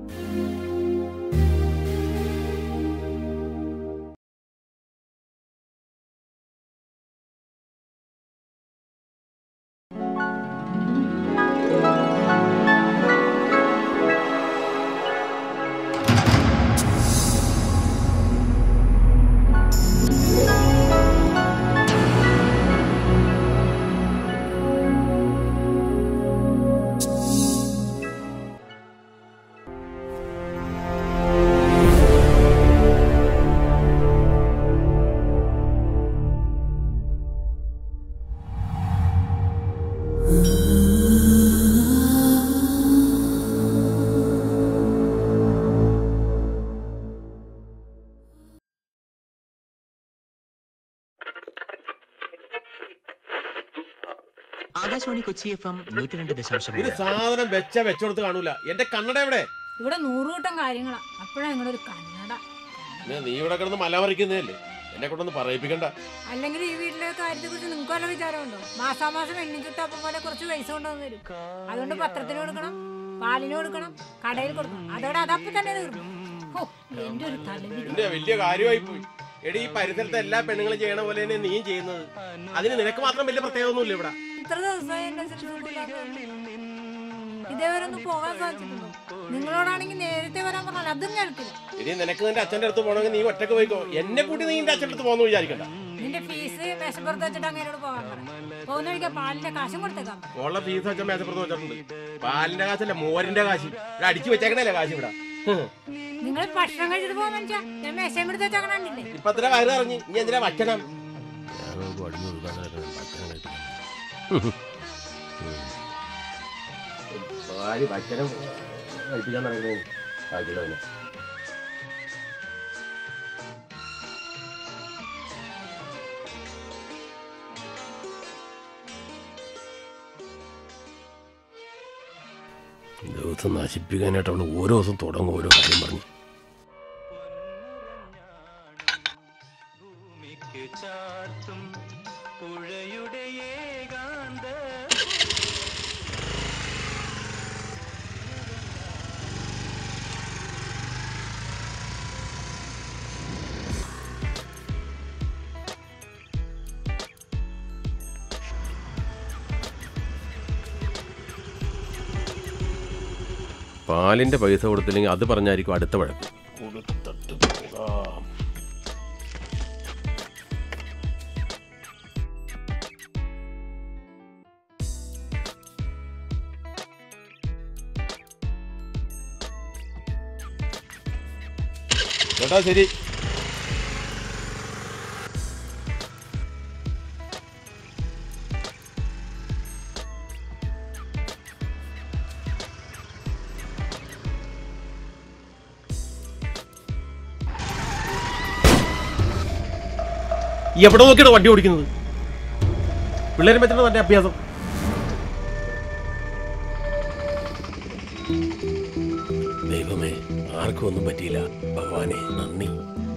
Akashvani Kochi F M നൂറ്റി രണ്ട് ദശാംശം ഒരു സാധനം വെച്ച വെച്ചോടത്ത് കാണൂല എന്റെ കണ്ണട എവിടെ ഇവിടെ നൂറുകൂട്ടം കാര്യങ്ങളാ അപ്പോഴാ നിങ്ങളൊരു കന്നഡ പിന്നെ നീ ഇവിടെ കിടന്ന് മല പറിക്കുന്നതല്ലേ എന്നെ കൊണ്ടൊന്ന് പറയിപ്പിക്കണ്ട അല്ലെങ്കിൽ ഈ വീട്ടിലെ കാര്യത്തെ കുറിച്ച് നിങ്ങൾക്ക് വല്ല വിചാരമുണ്ടോ മാസാമാസം എണ്ണിക്കിട്ട് അപ്പം പോലെ കുറച്ച് പൈസ കൊണ്ടുവന്ന് തരും അതുകൊണ്ട് പത്രത്തിന് കൊടുക്കണം പാലിന് കൊടുക്കണം കടയിൽ കൊടുക്കണം അതോടെ അതപ്പം തന്നെ തീർന്നു ഹോ, എന്റെ ഒരു തലവിധി എന്റെ വലിയ കാര്യമായി പോയി എടി ഈ പരിസരത്തെ എല്ലാ പെണ്ണുങ്ങളും ചെയ്യണ പോലെ തന്നെ നീ ചെയ്യുന്നത് അതിന് നിനക്ക് മാത്രം വലിയ പ്രത്യേകത ഒന്നുമില്ല ഇവിടെ ഇത്ര ദിവസമായി എന്റെ ശുശ്രൂഷയില്ലാതെ ഇതേവരെ ഒന്ന് പോകാൻ സാധിച്ചിട്ടുണ്ടോ നിങ്ങളോടാണെങ്കിൽ നേരത്തെ വരാൻ പറഞ്ഞാൽ അതും കേൾക്കില്ല ഇനി നിനക്ക് നിന്റെ അച്ഛന്റെ അടുത്ത് പോകണമെങ്കിൽ നീ ഒറ്റക്ക് പോയിക്കോ എന്നെ കൂട്ടി നീ നിന്റെ അച്ഛൻ്റെ അടുത്ത് പോകുന്നു വിചാരിക്കണ്ട നിന്റെ ഫീസ് മേശപ്പുറത്ത് വെച്ചിട്ട് അങ്ങേരോട് പോകാൻ പറ പോകുന്ന വഴിക്ക് പാലിന്റെ കാശും കൊടുത്തേക്കാം ഉള്ള ഫീസ് വെച്ച മേശപ്പുറത്ത് വെച്ചിട്ടുണ്ട് പാലിന്റെ കാശല്ല മോരിന്റെ കാശ് ഇവിടെ അടിച്ചു വെച്ചേക്കണല്ലേ കാശ് ഇവിടെ ഹും. നിങ്ങൾ ഭക്ഷണം കഴിച്ചിട്ട് പോകാൻ മനുഷ്യ ഞാൻ മേശയും എടുത്ത് വെച്ചേക്കണില്ലേ ഇപ്പൊ അത്ര വയറ് അറിഞ്ഞ് ഇനി എന്തിനാ ഭക്ഷണം ഭക്ഷണം കഴിപ്പിക്കാൻ നടക്കുന്നത് ബാക്കിയുള്ളവനെ ദിവസം നശിപ്പിക്കാനായിട്ട് അവൾ ഓരോ ദിവസം തുടങ്ങും ഓരോ കാര്യം പറഞ്ഞു ഭൂമിക്ക് ചാർത്തും പുഴയുടെ ഏകാന്ത പാലിന്റെ പൈസ കൊടുത്തില്ലെങ്കിൽ അത് പറഞ്ഞായിരിക്കും അടുത്ത വഴക്ക് കൊടുത്തിട്ട് പോകാം ചേട്ടാ ശരി എവിടെ നോക്കിയാണ് വണ്ടി ഓടിക്കുന്നത് പിള്ളേരും പറ്റുന്ന തന്റെ അഭ്യാസം ദൈവമേ ആർക്കും ഒന്നും പറ്റിയില്ല ഭഗവാനെ നന്ദി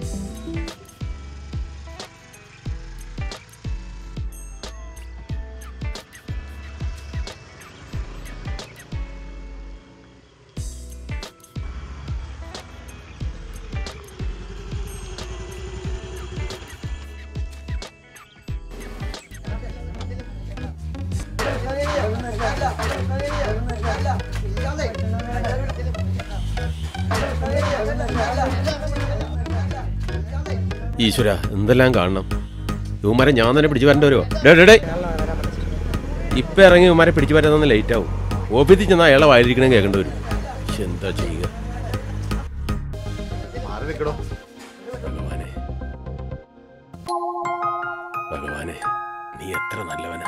ഈശ്വര എന്തെല്ലാം കാണണം ഇവന്മാരെ ഞാൻ തന്നെ പിടിച്ചു വരേണ്ടി വരുമോ ഡേ ഡേ ഡേ ഇപ്പൊ ഇറങ്ങി ഇവന്മാരെ പിടിച്ചു വരാൻ ലേറ്റ് ആവും ഓഫീസിൽ ചെന്നാൽ അയാളെ വായിരിക്കണം കേൾക്കേണ്ടി വരും ശ്ശെ, എന്താ ചെയ്യുക ഭഗവാനെ ഭഗവാനെ നീ എത്ര നല്ലവനാ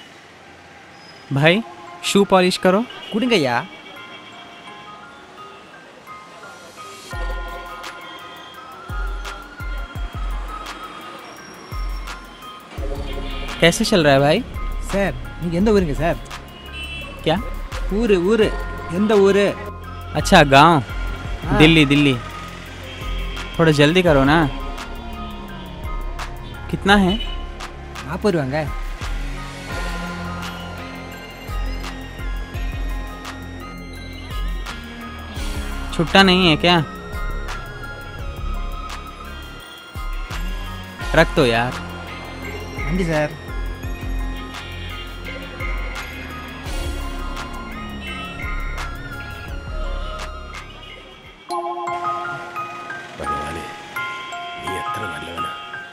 भाई शू पॉलिश करो कुठून या कैसे चल रहा है भाई சார் நீங்கள் எந்த ஊருங்க சார் क्या ஊர் ஊர் எந்த ஊர் अच्छा गांव दिल्ली दिल्ली थोड़ा जल्दी करो ना कितना है நாற்பது ரூபாங்க छुट्टा नहीं है क्या रख दो यार நன்றி சார் ഭഗവാനെ നീ എത്ര നല്ലവനാ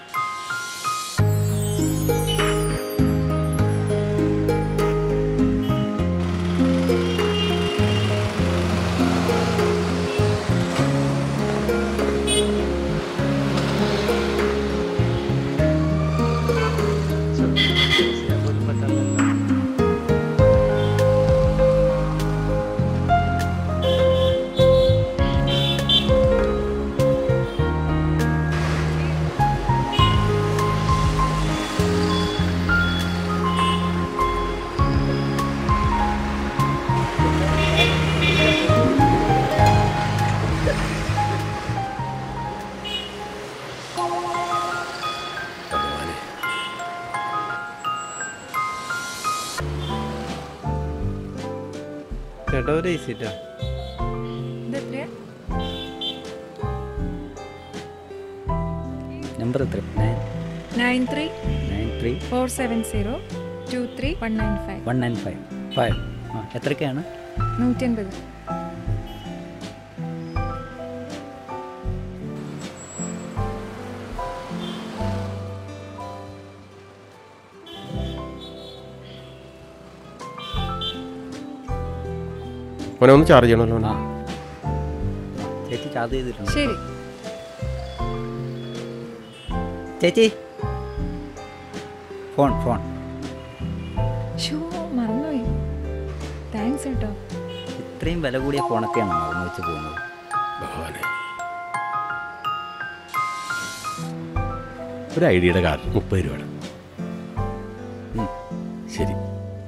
ഭഗവാനെ ചേട്ടാ ഒരു ഐസിട്ടാ ഇതെത്രയാ നമ്പർ എത്ര nine nine three nine three four seven zero two three one nine five one nine five five ആ എത്രയ്ക്കാണ് നൂറ്റി അൻപത് മോനെ ഒന്ന് ചാർജ് ചെയ്യണമല്ലോ ആ ചേച്ചി ചാർജ് ചെയ്തിട്ടുണ്ട് ശരി ചേച്ചി ഫോൺ ഫോൺ ഷോ മറന്നുപോയി താങ്ക്സ് കേട്ടോ ഇത്രയും വില കൂടിയ ഫോണൊക്കെയാണ് മറന്നു വെച്ച് പോകുന്നത് ഭഗവാനെ ഒരു ഐഡിയയുടെ കാർഡ് മുപ്പത് രൂപയുടെ ഉം, ശരി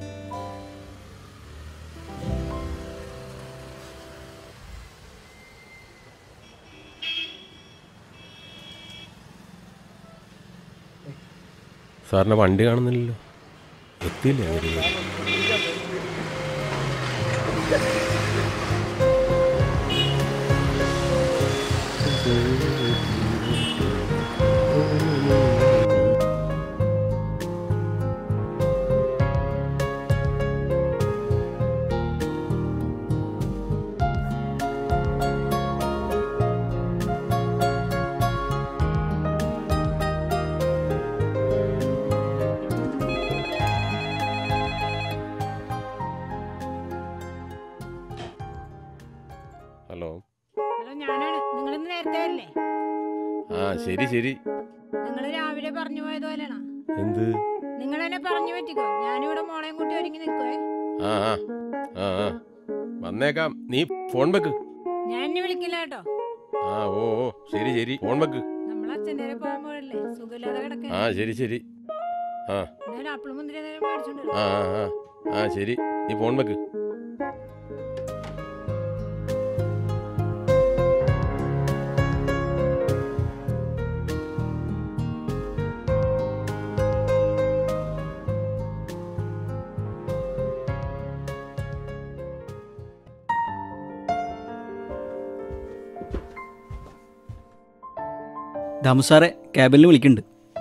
സാറിന്റെ വണ്ടി കാണുന്നില്ലല്ലോ എത്തിയില്ലേ അവര്? ഹലോ ഹലോ ഞാനാണ് നിങ്ങളിന്ന് നേരത്തെ വരില്ലേ ആ ശരി ശരി നിങ്ങൾ രാവിലെ പറഞ്ഞു പോയതുപോലെയാണോ എന്ത് നിങ്ങൾ എന്നെ പറഞ്ഞു പറ്റിക്കോ ഞാനിവിടെ മോളെയും കൂട്ടി ഒരുങ്ങി നിൽക്കുവേ ആ ആ ആ ആ വന്നേക്കാം നീ ഫോൺ വെക്ക് ഞാൻ എന്നെ വിളിക്കില്ല കേട്ടോ ആ ഓ ഓ ശരി ശരി ഫോൺ വെക്ക് നമ്മൾ അച്ഛൻ്റെ വരെ പോകുമ്പോഴല്ലേ സുഖമില്ലാതെ കിടക്കാൻ ആ ശരി ശരി ആ എന്തായാലും ആപ്പിൾ മുന്തിരി നേരം മേടിച്ചോണ്ട് ആ ആ ആ ആ ശരി നീ ഫോൺ വെക്ക് ദാമു സാറെ ക്യാബിനിൽ വിളിക്കുന്നുണ്ട്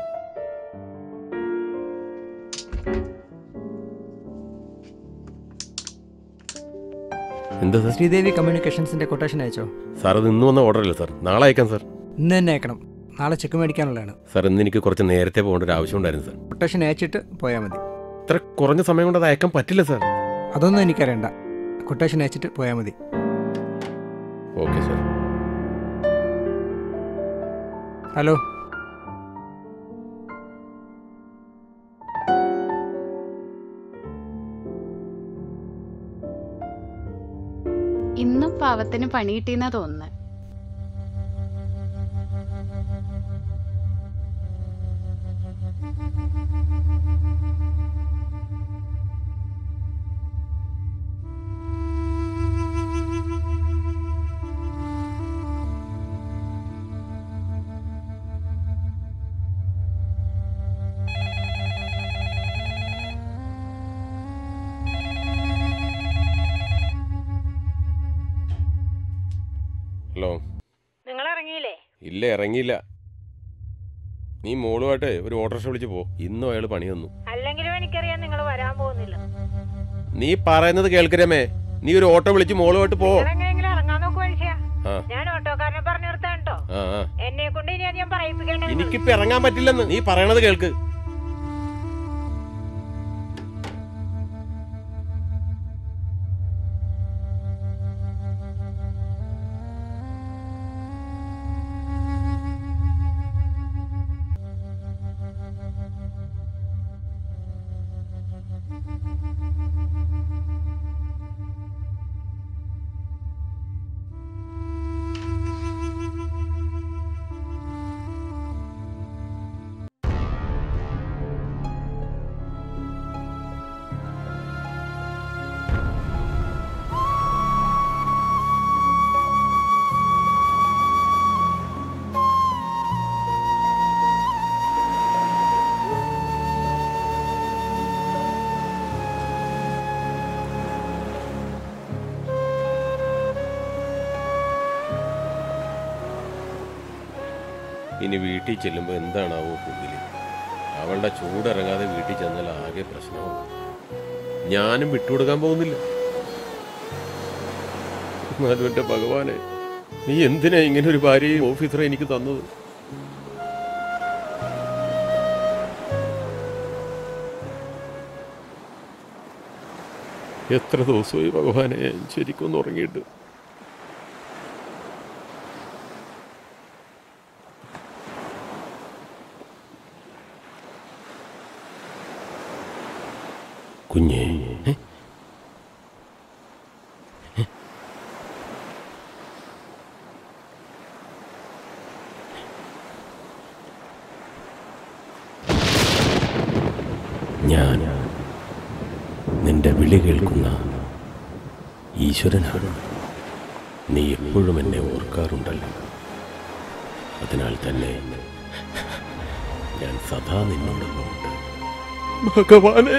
എന്താ സാർ ശ്രീദേവി കമ്മ്യൂണിക്കേഷൻസിൻ്റെ കൊട്ടേഷൻ അയച്ചോ സാർ അത് ഇന്ന് വന്ന ഓർഡർ അല്ല സാർ നാളെ അയക്കാം സാർ ഇന്ന് തന്നെ അയക്കണം നാളെ ചെക്ക് മേടിക്കാനുള്ളതാണ് സാർ ഇന്ന് എനിക്ക് കുറച്ച് നേരത്തെ പോകേണ്ട ഒരു ആവശ്യം ഉണ്ടായിരുന്നു സാർ കൊട്ടേഷൻ അയച്ചിട്ട് പോയാൽ മതി ഇത്ര കുറഞ്ഞ സമയം കൊണ്ട് അത് അയക്കാൻ പറ്റില്ല സാർ അതൊന്നും എനിക്കറിയണ്ട കൊട്ടേഷൻ അയച്ചിട്ട് പോയാൽ മതി ഓക്കെ സാർ ഹലോ ഇന്നും പാവത്തിന് പണി കിട്ടിയെന്നാ തോന്നുന്നത് ഹലോ നിങ്ങൾ ഇറങ്ങിയില്ലേ ഇല്ല ഇറങ്ങിയില്ല നീ മോളുമായിട്ട് ഒരു ഓട്ടോറിക്ഷ വിളിച്ച് പോ ഇന്നും അയാൾ പണി തന്നു അല്ലെങ്കിലും എനിക്കറിയാം നിങ്ങൾ വരാൻ പോകുന്നില്ല നീ പറയുന്നത് കേൾക്കരമേ നീ ഒരു ഓട്ടോ വിളിച്ച് മോളുമായിട്ട് പോ എങ്ങനെയെങ്കിലും ഇറങ്ങാൻ നോക്ക് മനുഷ്യ ആ ഞാൻ ഓട്ടോക്കാരനെ പറഞ്ഞു നിർത്താൻ കേട്ടോ ആ ആ എന്നെ കൊണ്ട് ഇനി അധികം പറയിപ്പിക്കണ്ട എനിക്കിപ്പോ ഇറങ്ങാൻ പറ്റില്ലെന്ന് നീ പറയണത് കേൾക്ക് ഇനി വീട്ടിൽ ചെല്ലുമ്പോൾ എന്താണാവോ കുഞ്ഞില് അവളുടെ ചൂടിറങ്ങാതെ വീട്ടിൽ ചെന്നാൽ ആകെ പ്രശ്നമാണ് ഞാനും വിട്ടുകൊടുക്കാൻ പോകുന്നില്ല എന്നാലും എൻ്റെ ഭഗവാനെ നീ എന്തിനാ ഇങ്ങനെ ഒരു ഭാര്യയും ഓഫീസറെ എനിക്ക് തന്നത് എത്ര ദിവസമായി ഭഗവാനെ ഞാൻ ശരിക്കൊന്ന് ഉറങ്ങിയിട്ട് കുഞ്ഞേ ഏ? ഞാൻ നിന്റെ വിളി കേൾക്കുന്ന ഈശ്വരനാണ് നീ എപ്പോഴും എന്നെ ഓർക്കാറുണ്ടല്ലോ അതിനാൽ തന്നെ ഞാൻ സദാ നിന്നോടൊപ്പമുണ്ട് ഭഗവാനെ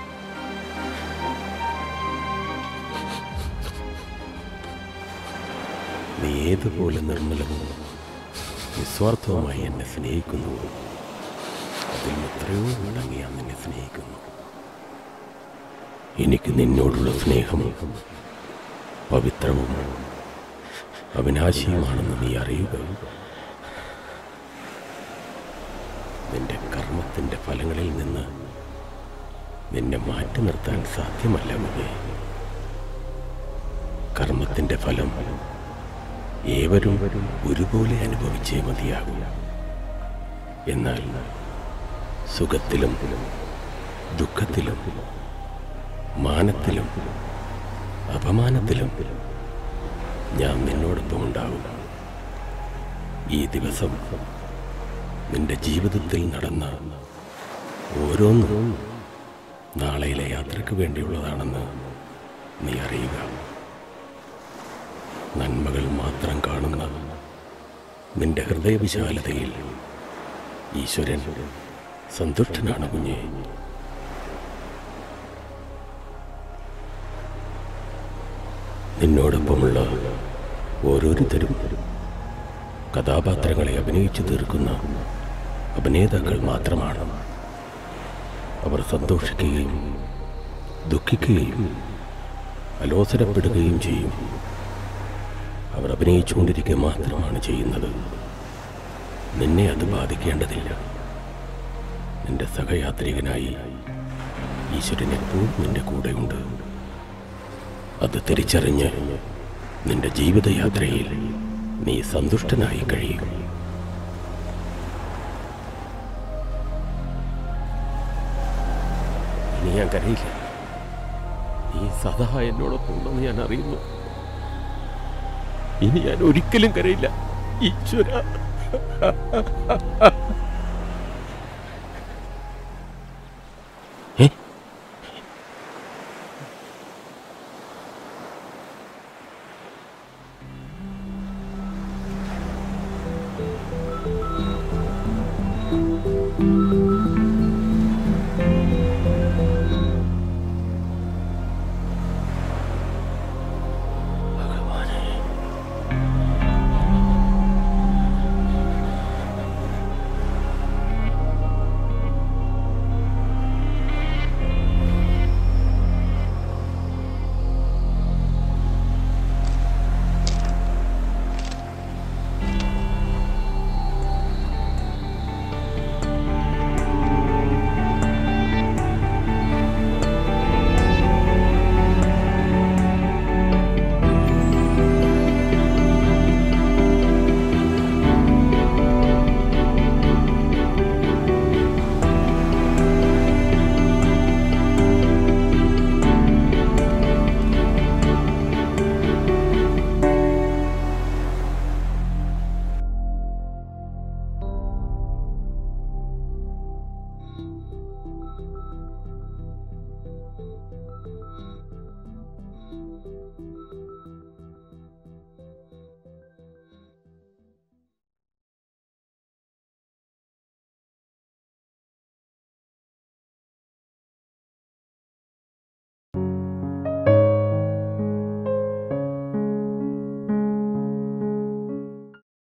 നീ ഏതുപോലെ നിർമ്മലവും നിസ്വാർത്ഥവുമായി എന്നെ സ്നേഹിക്കുന്നു അതിൽ എത്രയോ മടങ്ങി ഞാൻ നിന്നെ സ്നേഹിക്കുന്നു എനിക്ക് നിന്നോടുള്ള സ്നേഹം പവിത്രവും അവിനാശിയുമാണെന്ന് നീ അറിയുക നിന്റെ കർമ്മത്തിന്റെ ഫലങ്ങളിൽ നിന്ന് നിന്നെ മാറ്റി നിർത്താൻ സാധ്യമല്ല മുന്നേ കർമ്മത്തിന്റെ ഫലം ഏവരും ഒരുപോലെ അനുഭവിച്ചേ മതിയാകൂ എന്നാൽ സുഖത്തിലും ദുഃഖത്തിലും മാനത്തിലും അപമാനത്തിലും ഞാൻ നിന്നോടൊപ്പം ഉണ്ടാവും ഈ ദിവസം നിന്റെ ജീവിതത്തിൽ നടന്ന ഓരോന്നും നാളെയിലെ യാത്രയ്ക്ക് വേണ്ടിയുള്ളതാണെന്ന് നീ അറിയുക നന്മകൾ മാത്രം കാണുന്ന നിന്റെ ഹൃദയവിശാലതയിൽ ഈശ്വരൻ സന്തുഷ്ടനാണ് കുഞ്ഞെ നിന്നോടൊപ്പമുള്ള ഓരോരുത്തരും കഥാപാത്രങ്ങളെ അഭിനയിച്ചു തീർക്കുന്ന അഭിനേതാക്കൾ മാത്രമാണ് അവർ സന്തോഷിക്കുകയും ദുഃഖിക്കുകയും അലോസരപ്പെടുകയും ചെയ്യും അവർ അഭിനയിച്ചുകൊണ്ടിരിക്കുക മാത്രമാണ് ചെയ്യുന്നത് നിന്നെ അത് ബാധിക്കേണ്ടതില്ല നിന്റെ സഹയാത്രികനായി ഈശ്വരൻ എപ്പോഴും നിന്റെ കൂടെയുണ്ട് അത് തിരിച്ചറിഞ്ഞ് നിന്റെ ജീവിതയാത്രയിൽ നീ സന്തുഷ്ടനായി കഴിയും ഇനി ഞാൻ കരയില്ല നീ സദാ എന്നോടൊപ്പം ഉണ്ടെന്ന് ഞാൻ അറിയുന്നു ഇനി ഞാൻ ഒരിക്കലും കരയില്ല ഈശ്വര